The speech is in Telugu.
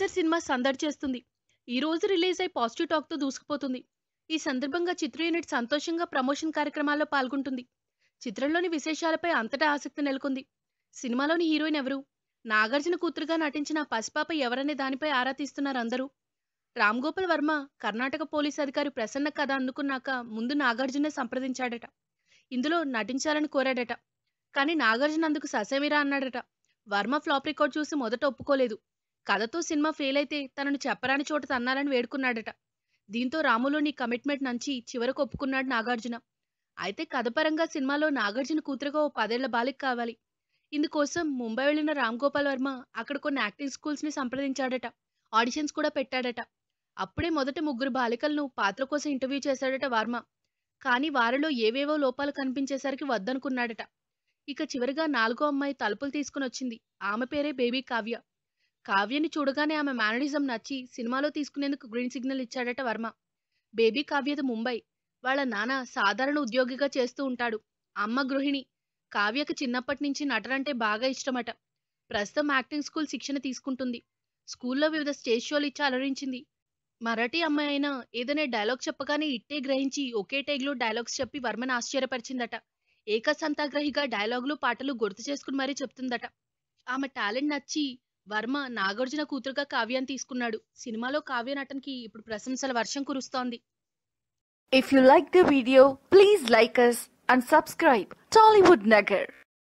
రేసర్ సినిమా సందడి చేస్తుంది ఈ రోజు రిలీజ్ అయి పాజిటివ్ టాక్తో దూసుకుపోతుంది ఈ సందర్భంగా చిత్ర యూనిట్ సంతోషంగా ప్రమోషన్ కార్యక్రమాల్లో పాల్గొంటుంది చిత్రంలోని విశేషాలపై అంతటా ఆసక్తి నెలకొంది సినిమాలోని హీరోయిన్ ఎవరు నాగార్జున కూతురుగా నటించిన పసిపాప ఎవరనే దానిపై ఆరా తీస్తున్నారు అందరూ రామ్ గోపాల్ వర్మ కర్ణాటక పోలీస్ అధికారి ప్రసన్న కథ అందుకున్నాక ముందు నాగార్జునే సంప్రదించాడట ఇందులో నటించాలని కోరాడట కానీ నాగార్జున అందుకు ససేమిరా అన్నాడట వర్మ ఫ్లాప్ రికార్డ్ చూసి మొదట ఒప్పుకోలేదు కథతో సినిమా ఫెయిల్ అయితే తనను చెప్పరాని చోట తన్నాలని వేడుకున్నాడట దీంతో రాములోని కమిట్మెంట్ నుంచి చివరకు ఒప్పుకున్నాడు నాగార్జున అయితే కథపరంగా సినిమాలో నాగార్జున కూతురుగా ఓ పదేళ్ల బాలిక కావాలి ఇందుకోసం ముంబై వెళ్లిన రామ్ గోపాల్ వర్మ అక్కడ కొన్ని యాక్టింగ్ స్కూల్స్ ని సంప్రదించాడట ఆడిషన్స్ కూడా పెట్టాడట అప్పుడే మొదట ముగ్గురు బాలికలను పాత్ర కోసం ఇంటర్వ్యూ చేశాడట వర్మ కానీ వారిలో ఏవేవో లోపాలు కనిపించేసరికి వద్దనుకున్నాడట ఇక చివరిగా నాలుగో అమ్మాయి తలుపులు తీసుకుని వచ్చింది ఆమె పేరే బేబీ కావ్య కావ్యని చూడగానే ఆమె మేనరిజం నచ్చి సినిమాలో తీసుకునేందుకు గ్రీన్ సిగ్నల్ ఇచ్చాడట వర్మ బేబీ కావ్యది ముంబై వాళ్ళ నాన్న సాధారణ ఉద్యోగిగా చేస్తూ ఉంటాడు అమ్మ గృహిణి కావ్యకి చిన్నప్పటి నుంచి నటనంటే బాగా ఇష్టమట ప్రస్తుతం యాక్టింగ్ స్కూల్ శిక్షణ తీసుకుంటుంది స్కూల్లో వివిధ స్టేజ్ షోలు ఇచ్చి అలరించింది మరాఠీ అమ్మాయి అయినా ఏదైనా డైలాగ్ చెప్పగానే ఇట్టే గ్రహించి ఒకే టేగ్లో డైలాగ్స్ చెప్పి వర్మను ఆశ్చర్యపరిచిందట ఏకసంతాగ్రహిగా డైలాగులు పాటలు గుర్తు చేసుకుని మరీ చెప్తుందట ఆమె టాలెంట్ నచ్చి వర్మ నాగార్జున కూతురుగా కావ్యాన్ని తీసుకున్నాడు సినిమాలో కావ్య నటనకి ఇప్పుడు ప్రశంసల వర్షం కురుస్తోంది If you like the video, please like us and subscribe Tollywood Nagar.